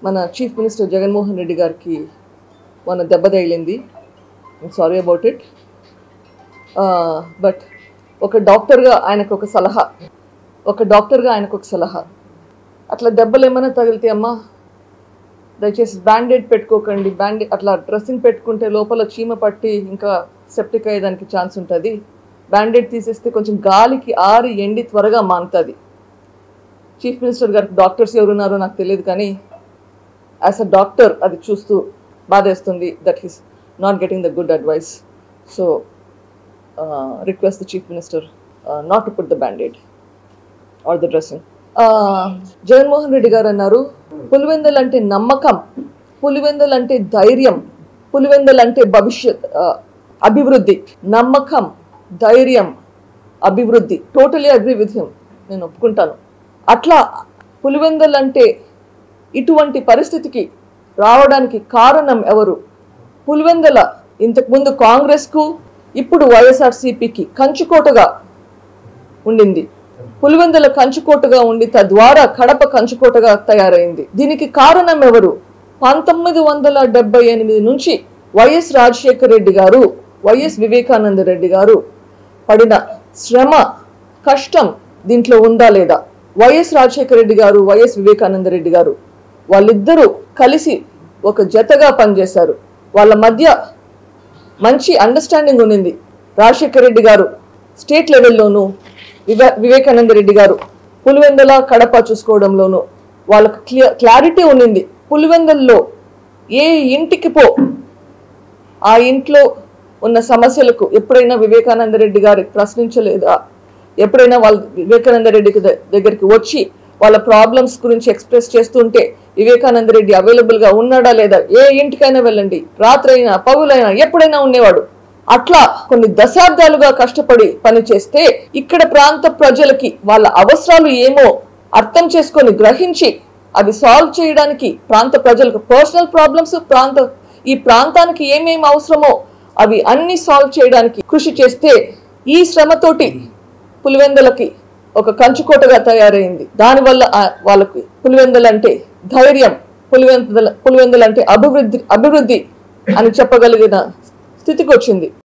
మన chief minister Jaganmohan Reddy గారికి మన దెబ్బ తగిలింది సారీ అబౌట్ ఇట్ బట్ ఒక డాక్టర్గా ఆయనకు ఒక సలహా ఒక డాక్టర్గా ఆయనకు ఒక సలహా అట్లా దెబ్బలు ఏమైనా తగిలితే అమ్మా దయచేసి బ్యాండేడ్ పెట్టుకోకండి బ్యాండేడ్ అట్లా డ్రెస్సింగ్ పెట్టుకుంటే లోపల చీమ పట్టి ఇంకా సెప్టిక్ అయ్యేదానికి ఛాన్స్ ఉంటుంది బ్యాండేడ్ తీసేస్తే కొంచెం గాలికి ఆరి ఎండి త్వరగా మానుతుంది చీఫ్ మినిస్టర్ గారికి డాక్టర్స్ ఎవరున్నారో నాకు తెలియదు కానీ యాజ్ అ డాక్టర్ అది చూస్తూ బాధేస్తుంది that he's not getting the good advice so request the chief minister not to put the bandaid or the dressing Jaganmohan Reddy garu అన్నారు పులివెందల్ అంటే నమ్మకం పులివెందల్ అంటే ధైర్యం పులివెందల్ అంటే భవిష్యత్ ఆ, అభివృద్ధి నమ్మకం ధైర్యం అభివృద్ధి టోటలీ అగ్రి విత్ హిమ్ నేను ఒప్పుకుంటాను అట్లా పులివెందల్ అంటే ఇటువంటి పరిస్థితికి రావడానికి కారణం ఎవరు పులివెందల ఇంతకుముందు కాంగ్రెస్కు ఇప్పుడు వైఎస్ఆర్సీపీకి కంచుకోటగా ఉండింది పులివెందుల కంచుకోటగా ఉండి తద్వారా కడప కంచుకోటగా తయారైంది దీనికి కారణం ఎవరు పంతొమ్మిది వందల డెబ్బై ఎనిమిది నుంచి వైఎస్ రాజశేఖర రెడ్డి గారు వైఎస్ వివేకానంద రెడ్డి గారు పడిన శ్రమ కష్టం దీంట్లో ఉందా లేదా వైఎస్ రాజశేఖర రెడ్డి గారు వైఎస్ వివేకానంద రెడ్డి గారు వాళ్ళిద్దరూ కలిసి ఒక జతగా పనిచేశారు వాళ్ళ మధ్య మంచి అండర్స్టాండింగ్ ఉన్నింది రాజశేఖర రెడ్డి గారు స్టేట్ లెవెల్లోనూ వివే వివేకానంద రెడ్డి గారు పులివెందల కడప చూసుకోవడంలోనూ వాళ్ళకు క్లియర్ క్లారిటీ ఉన్నింది పులివెందల్లో ఏ ఇంటికి పో ఆ ఇంట్లో ఉన్న సమస్యలకు ఎప్పుడైనా వివేకానంద రెడ్డి గారి ప్రశ్నించలేదా ఎప్పుడైనా వాళ్ళ వివేకానంద రెడ్డికి ద- దగ్గరికి వచ్చి వాళ్ళ ప్రాబ్లమ్స్ గురించి ఎక్స్ప్రెస్ చేస్తుంటే వివేకానంద రెడ్డి అవైలబుల్ గా ఉన్నాడా లేదా ఏ ఇంటికైనా వెళ్ళండి రాత్రైనా పగులైనా ఎప్పుడైనా ఉండేవాడు అట్లా కొన్ని దశాబ్దాలుగా కష్టపడి పనిచేస్తే ఇక్కడ ప్రాంత ప్రజలకి వాళ్ళ అవసరాలు ఏమో అర్థం చేసుకొని గ్రహించి అవి సాల్వ్ చేయడానికి ప్రాంత ప్రజలకు పర్సనల్ ప్రాబ్లమ్స్ ప్రాంత ఈ ప్రాంతానికి ఏమేమి అవసరమో అవి అన్ని సాల్వ్ చేయడానికి కృషి చేస్తే ఈ శ్రమతోటి పులివెందలకి ఒక కంచుకోటగా తయారైంది దానివల్ల ఆ- వాళ్ళకి పులివెందలు అంటే ధైర్యం పులివెందల పులివెందలు అంటే అభివృద్ధి అభివృద్ధి అని చెప్పగలిగిన స్థితికి వచ్చింది